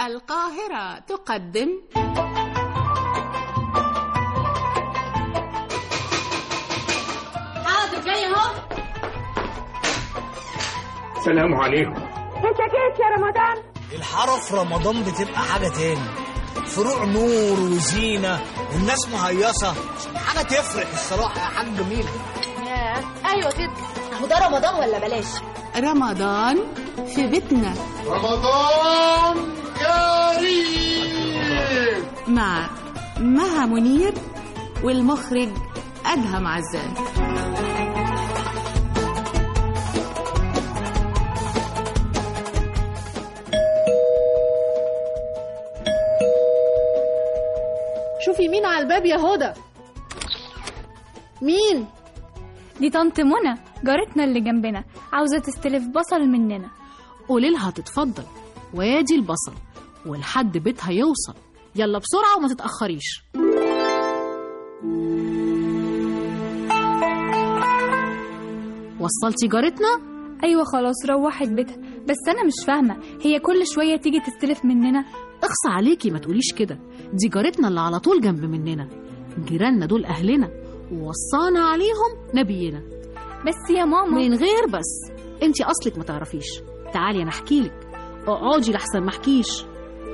القاهرة تقدم حاضر جاي اهو السلام عليكم انت جيت يا رمضان الحارة في رمضان بتبقى حاجة تاني فروع نور وزينة والناس مهيصة حاجة تفرح الصراحة يا حاج جميل ايوه كده اهو ده رمضان ولا بلاش رمضان في بيتنا رمضان كريم مع مها منير والمخرج أدهم عزام شوفي مين على الباب يا هدى مين دي طنط منى جارتنا اللي جنبنا عاوزة تستلف بصل مننا قولي لها تتفضل وادي البصل ولحد بيتها يوصل يلا بسرعة وما تتأخريش وصلتي جارتنا؟ أيوة خلاص روحت بيتها بس أنا مش فاهمة هي كل شوية تيجي تستلف مننا اخصى عليكي ما تقوليش كده دي جارتنا اللي على طول جنب مننا جيراننا دول أهلنا ووصانا عليهم نبينا بس يا ماما من غير بس انتي أصلك ما تعرفيش تعالي أنا أحكيلك اقعدي لحسن ما أحكيش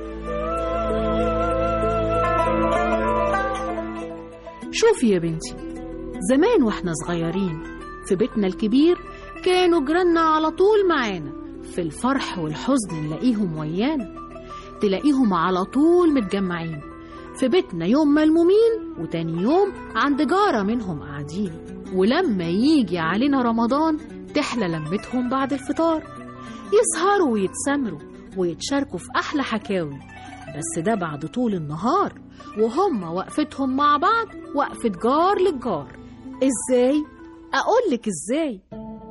شوفي يا بنتي زمان واحنا صغيرين في بيتنا الكبير كانوا جيراننا على طول معانا في الفرح والحزن نلاقيهم ويانا تلاقيهم على طول متجمعين في بيتنا يوم ملمومين وتاني يوم عند جارة منهم قاعدين ولما يجي علينا رمضان تحلى لمتهم بعد الفطار يسهروا ويتسامروا ويتشاركوا في أحلى حكاوي بس ده بعد طول النهار وهم وقفتهم مع بعض وقفة جار للجار ازاي؟ أقولك ازاي؟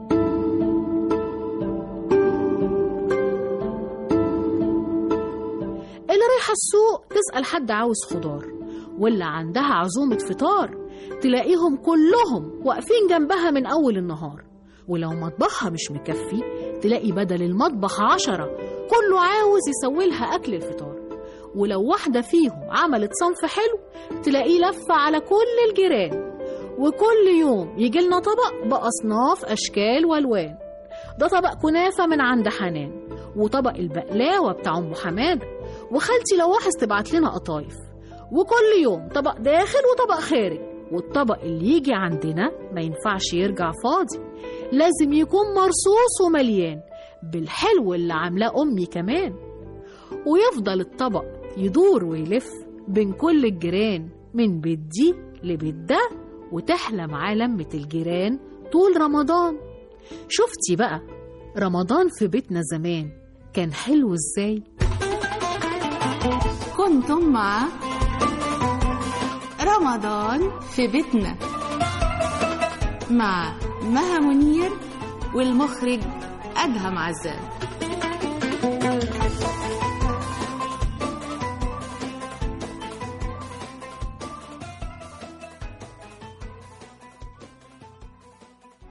اللي رايحة السوق تسأل حد عاوز خضار واللي عندها عزومة فطار تلاقيهم كلهم واقفين جنبها من أول النهار ولو مطبخها مش مكفي تلاقي بدل المطبخ عشرة كله عاوز يسوي لها أكل الفطار ولو واحدة فيهم عملت صنف حلو تلاقيه لف على كل الجيران وكل يوم يجي لنا طبق بأصناف أشكال وألوان ده طبق كنافة من عند حنان وطبق البقلاوة بتاع أم حمادة وخالتي لو لاحظ تبعت لنا قطايف وكل يوم طبق داخل وطبق خارج والطبق اللي يجي عندنا ما ينفعش يرجع فاضي لازم يكون مرصوص ومليان بالحلو اللي عاملاه أمي كمان ويفضل الطبق يدور ويلف بين كل الجيران من بيت دي لبيت ده وتحلى معاه لمة الجيران طول رمضان شفتي بقى رمضان في بيتنا زمان كان حلو ازاي كنتم مع رمضان في بيتنا مع مها منير والمخرج أدهم عزام